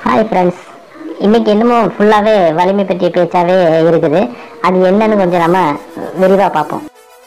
hi friends இன்னைக்கு என்னமோ ஃபுல்லாகவே வலிமை பற்றிய பேச்சாவே இருக்குது அது என்னன்னு கொஞ்சம் நம்ம விரிவாக பார்ப்போம்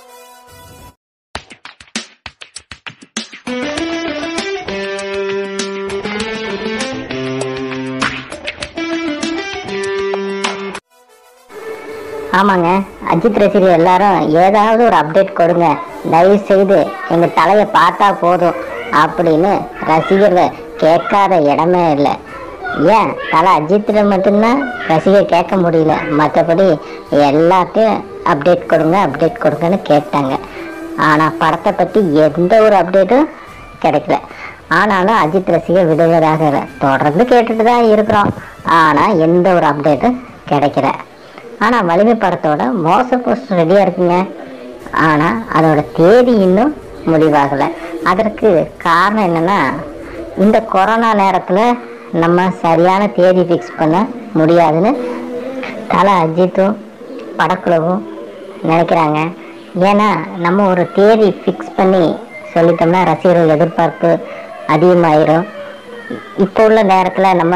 ஆமாங்க அஜித் ரசிகர் எல்லாரும் ஏதாவது ஒரு அப்டேட் கொடுங்க தயவு செய்து எங்க தலையை பார்த்தா போதும் அப்படின்னு ரசிகர்கள் கேட்காத இடமே இல்லை ஏன் தலை அஜித்தில் மட்டும்தான் ரசிகர் கேட்க முடியல மற்றபடி எல்லாத்தையும் அப்டேட் கொடுங்க அப்டேட் கொடுங்கன்னு கேட்டாங்க ஆனால் படத்தை பற்றி எந்த ஒரு அப்டேட்டும் கிடைக்கல ஆனாலும் அஜித் ரசிகர் விடுவதாக இல்லை தொடர்ந்து கேட்டுட்டு தான் இருக்கிறோம் ஆனால் எந்த ஒரு அப்டேட்டும் கிடைக்கல ஆனால் வலிமை படத்தோட மோச போஸ்ட் ரெடியாக இருக்குங்க ஆனால் அதோட தேதி இன்னும் முடிவாகலை அதற்கு காரணம் என்னென்னா இந்த கொரோனா நேரத்தில் நம்ம சரியான தேதி ஃபிக்ஸ் பண்ண முடியாதுன்னு தலை அஜித்தும் படக்குழுவும் நினைக்கிறாங்க ஏன்னா நம்ம ஒரு தேதி ஃபிக்ஸ் பண்ணி சொல்லிட்டோம்னா ரசிகர்கள் எதிர்பார்ப்பு அதிகமாயிரும் இப்போ உள்ள நேரத்தில் நம்ம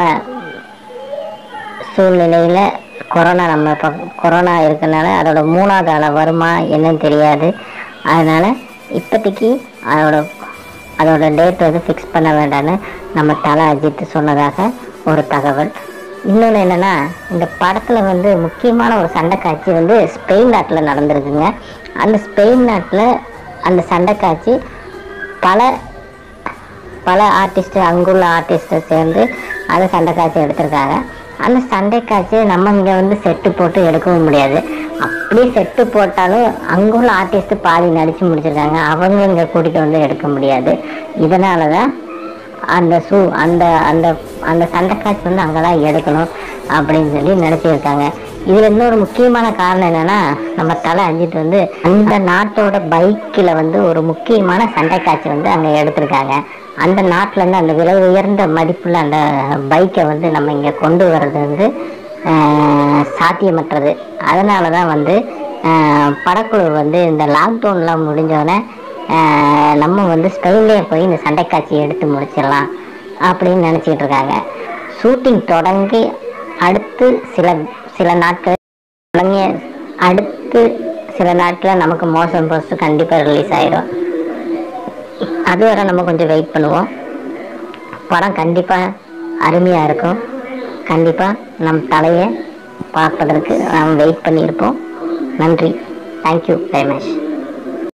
சூழ்நிலையில் கொரோனா நம்ம இப்போ கொரோனா இருக்கனால அதோட மூணாவது அலை வருமா என்னன்னு தெரியாது அதனால் இப்போதைக்கு அதோட அதோட டேட் வந்து ஃபிக்ஸ் பண்ண வேண்டாம்னு நம்ம தலை அஜித் சொன்னதாக ஒரு தகவல் இன்னொன்று என்னென்னா இந்த படத்தில் வந்து முக்கியமான ஒரு சண்டை காட்சி வந்து ஸ்பெயின் நாட்டில் நடந்திருக்குங்க அந்த ஸ்பெயின் நாட்டில் அந்த சண்டை காட்சி பல பல ஆர்டிஸ்ட் அங்குள்ள ஆர்டிஸ்ட்டை சேர்ந்து அந்த சண்டை காட்சி எடுத்திருக்காங்க அந்த சண்டை காட்சி நம்ம இங்கே வந்து செட்டு போட்டு எடுக்கவும் முடியாது அப்படியே செட்டு போட்டாலும் அங்குள்ள ஆர்டிஸ்ட் பாதி நடித்து முடிச்சிருக்காங்க அவங்க இங்கே கூட்டிகிட்டு வந்து எடுக்க முடியாது இதனால தான் அந்த ஷூ அந்த அந்த அந்த சண்டை காட்சி வந்து அங்கே தான் எடுக்கணும் அப்படின்னு சொல்லி நினச்சிருக்காங்க இதில் இன்னொரு முக்கியமான காரணம் என்னன்னா நம்ம தலை அஞ்சிட்டு வந்து அந்த நாட்டோட பைக்கில் வந்து ஒரு முக்கியமான சண்டை காட்சி வந்து அங்கே எடுத்திருக்காங்க அந்த நாட்டில் இருந்து அந்த விலை உயர்ந்த மதிப்புள்ள அந்த பைக்கை வந்து நம்ம இங்கே கொண்டு வர்றது வந்து ஆஹ், சாத்தியமற்றது அதனால தான் வந்து ஆஹ், படக்குழு வந்து இந்த லாக்டவுன்லாம் முடிஞ்சோடனே நம்ம வந்து ஸ்பெயின்லேயே போய் இந்த சண்டை காட்சியை எடுத்து முடிச்சிடலாம் அப்படின்னு நினச்சிக்கிட்டு இருக்காங்க ஷூட்டிங் தொடங்கி அடுத்து சில சில நாட்கள் தொடங்கிய அடுத்து சில நாட்களில் நமக்கு மோசம் போஸ்ட் கண்டிப்பாக ரிலீஸ் ஆயிடும் அதுவரை நம்ம கொஞ்சம் வெயிட் பண்ணுவோம் படம் கண்டிப்பாக அருமையாக இருக்கும் கண்டிப்பாக நம் தலையை பார்ப்பதற்கு நாம் வெயிட் பண்ணியிருப்போம் நன்றி தேங்க்யூ வெரி மச்